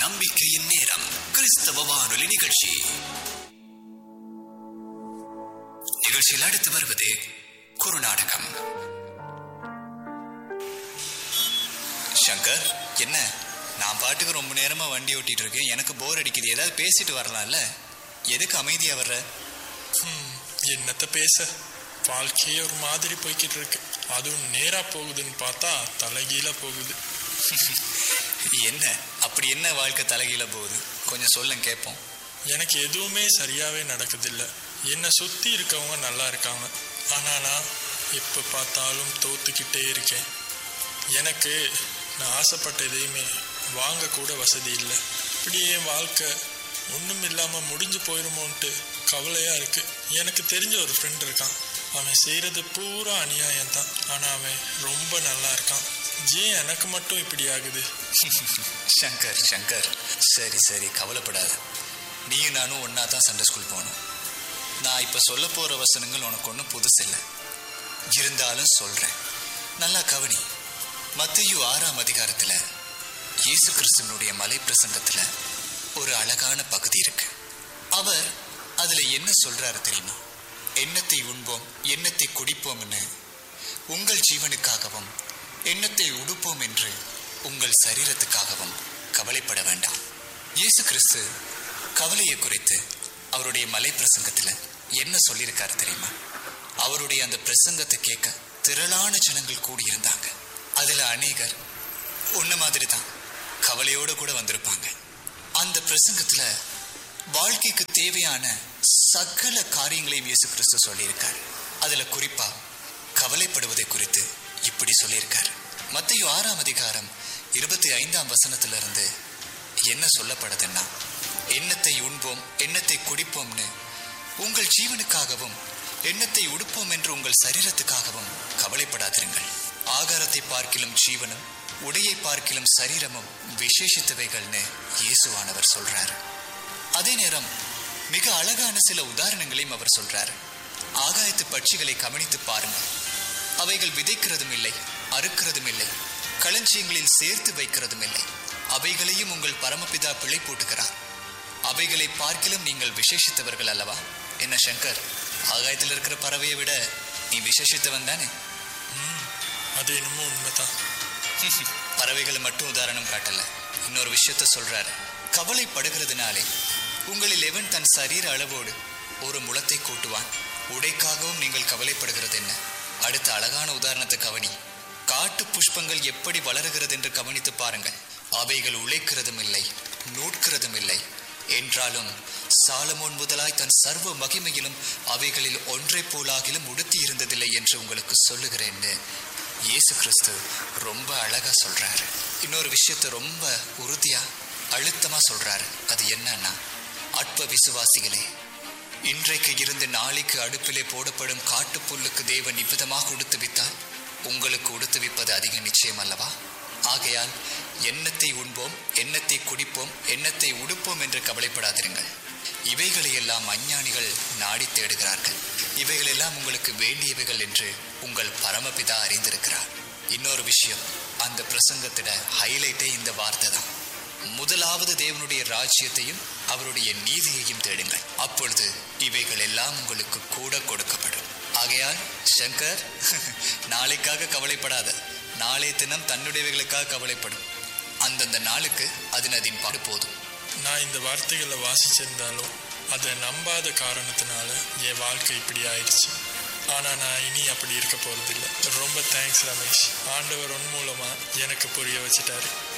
நம்பிக்கையின் நேரம் கிறிஸ்தவ வானொலி நிகழ்ச்சி நிகழ்ச்சியில் அடுத்து வருவது குறுநாடகம் சங்கர் என்ன நான் பாட்டுக்கு ரொம்ப நேரமா வண்டி ஓட்டிட்டு இருக்கேன் எனக்கு போர் அடிக்குது ஏதாவது பேசிட்டு வரலாம்ல எதுக்கு அமைதியா வர்ற ஹம், என்னத்த பேச வாழ்க்கையே ஒரு மாதிரி போய்கிட்டு இருக்கு அதுவும் நேரா போகுதுன்னு பார்த்தா தலைகீழ போகுது என்ன அப்படி என்ன வாழ்க்கை தலைகீழ போகுது கொஞ்சம் சொல்லுங்க கேட்போம் எனக்கு எதுவுமே சரியாவே நடக்குதில்ல என்னை சுத்தி இருக்கவங்க நல்லா இருக்காங்க ஆனா நான் எப்ப பார்த்தாலும் தோத்துக்கிட்டே இருக்கேன் எனக்கு நான் ஆசைப்பட்ட எதையுமே வாங்க கூட வசதி இல்லை இப்படியே என் வாழ்க்கை ஒன்றும் இல்லாமல் முடிஞ்சு போயிடுமோன்ட்டு கவலையாக இருக்கு எனக்கு தெரிஞ்ச ஒரு ஃப்ரெண்ட் இருக்கான் அவன் செய்கிறது பூரா அநியாயம் தான் ஆனால் அவன் ரொம்ப நல்லா இருக்கான் ஏன் எனக்கு மட்டும் இப்படி ஆகுது சங்கர் சங்கர் சரி சரி கவலைப்படாத நீயும் நானும் ஒன்னா தான் சண்டே ஸ்கூல் போகணும் நான் இப்ப சொல்ல போற வசனங்கள் உனக்கு ஒன்றும் புதுசு இல்லை இருந்தாலும் சொல்றேன் நல்லா கவனி மத்தேயு ஆறாம் அதிகாரத்துல இயேசு கிறிஸ்துவனுடைய மலை பிரசங்கத்துல ஒரு அழகான பகுதி இருக்கு அவர் அதுல என்ன சொல்றாரு தெரியுமா எண்ணத்தை உண்போம் எண்ணத்தை குடிப்போம்னு உங்கள் ஜீவனுக்காகவும் எண்ணத்தை உடுப்போம் என்று உங்கள் சரீரத்துக்காகவும் கவலைப்பட வேண்டாம் இயேசு கிறிஸ்து கவலையை குறித்து அவருடைய மலை பிரசங்கத்துல என்ன சொல்லியிருக்காரு தெரியுமா அவருடைய அந்த பிரசங்கத்தை கேட்க திரளான ஜனங்கள் கூடியிருந்தாங்க அதுல அநேகர் உன்ன மாதிரி தான் கவலையோட கூட வந்திருப்பாங்க அந்த பிரசங்கத்துல வாழ்க்கைக்கு தேவையான சகல காரியங்களையும் இயேசு கிறிஸ்து சொல்லியிருக்கார் அதுல குறிப்பா கவலைப்படுவதை குறித்து இப்படி சொல்லியிருக்கார் மத்தேயு ஆறாம் அதிகாரம் இருபத்தி ஐந்தாம் வசனத்துல இருந்து என்ன சொல்லப்படுதுன்னா எண்ணத்தை உண்போம் எண்ணத்தை குடிப்போம்னு உங்கள் ஜீவனுக்காகவும் எண்ணத்தை உடுப்போம் என்று உங்கள் சரீரத்துக்காகவும் கவலைப்படாதிருங்கள் ஆகாரத்தை பார்க்கிலும் ஜீவனும் உடையை பார்க்கிலும் சரீரமும் விசேஷித்தவைகள்னு இயேசுவானவர் சொல்றாரு அதே நேரம் மிக அழகான சில உதாரணங்களையும் அவர் சொல்றாரு ஆகாயத்து பட்சிகளை கவனித்து பாருங்க அவைகள் விதைக்கிறதும் இல்லை அறுக்கிறதும் இல்லை களஞ்சியங்களில் சேர்த்து வைக்கிறதும் இல்லை அவைகளையும் உங்கள் பரமபிதா பிழை போட்டுகிறார் அவைகளை பார்க்கிலும் நீங்கள் விசேஷித்தவர்கள் அல்லவா என்ன சங்கர் ஆகாயத்தில் இருக்கிற பறவையை விட நீ விசேஷித்தவன் தானே அது என்னமோ உண்மைதான் பறவைகளை மட்டும் உதாரணம் காட்டல இன்னொரு விஷயத்த சொல்றாரு கவலைப்படுகிறதுனாலே உங்களில் எவன் தன் சரீர அளவோடு ஒரு முளத்தை கூட்டுவான் உடைக்காகவும் நீங்கள் கவலைப்படுகிறது என்ன அடுத்த அழகான உதாரணத்தை கவனி காட்டு புஷ்பங்கள் எப்படி வளருகிறது என்று கவனித்து பாருங்கள் அவைகள் உழைக்கிறதும் இல்லை நூட்கிறதும் இல்லை என்றாலும் சாலமோன் முதலாய் தன் சர்வ மகிமையிலும் அவைகளில் ஒன்றை போலாகிலும் உடுத்தி இருந்ததில்லை என்று உங்களுக்கு சொல்லுகிறேன்னு இயேசு கிறிஸ்து ரொம்ப அழகா சொல்றாரு இன்னொரு விஷயத்தை ரொம்ப உறுதியா அழுத்தமா சொல்றாரு அது என்னன்னா அற்ப விசுவாசிகளே இன்றைக்கு இருந்து நாளைக்கு அடுப்பிலே போடப்படும் காட்டுப்புல்லுக்கு தேவன் இவ்விதமாக உடுத்துவித்தால் உங்களுக்கு உடுத்துவிப்பது அதிக நிச்சயம் அல்லவா ஆகையால் எண்ணத்தை உண்போம் எண்ணத்தை குடிப்போம் எண்ணத்தை உடுப்போம் என்று கவலைப்படாதிருங்கள் இவைகளை எல்லாம் அஞ்ஞானிகள் நாடி தேடுகிறார்கள் இவைகளெல்லாம் உங்களுக்கு வேண்டியவைகள் என்று உங்கள் பரமபிதா அறிந்திருக்கிறார் இன்னொரு விஷயம் அந்த பிரசங்கத்திட ஹைலைட்டே இந்த வார்த்தை தான் முதலாவது தேவனுடைய ராஜ்யத்தையும் அவருடைய நீதியையும் தேடுங்கள் அப்பொழுது இவைகள் எல்லாம் உங்களுக்கு கூட கொடுக்கப்படும் ஆகையால் சங்கர் நாளைக்காக கவலைப்படாத நாளை தினம் தன்னுடையவைகளுக்காக கவலைப்படும் அந்தந்த நாளுக்கு அது அதின் பாடு போதும் நான் இந்த வார்த்தைகளை வாசிச்சிருந்தாலும் அதை நம்பாத காரணத்தினால என் வாழ்க்கை இப்படி ஆயிடுச்சு ஆனால் நான் இனி அப்படி இருக்க போகிறதில்ல ரொம்ப தேங்க்ஸ் ரமேஷ் ஆண்டவர் உன் மூலமாக எனக்கு புரிய வச்சிட்டாரு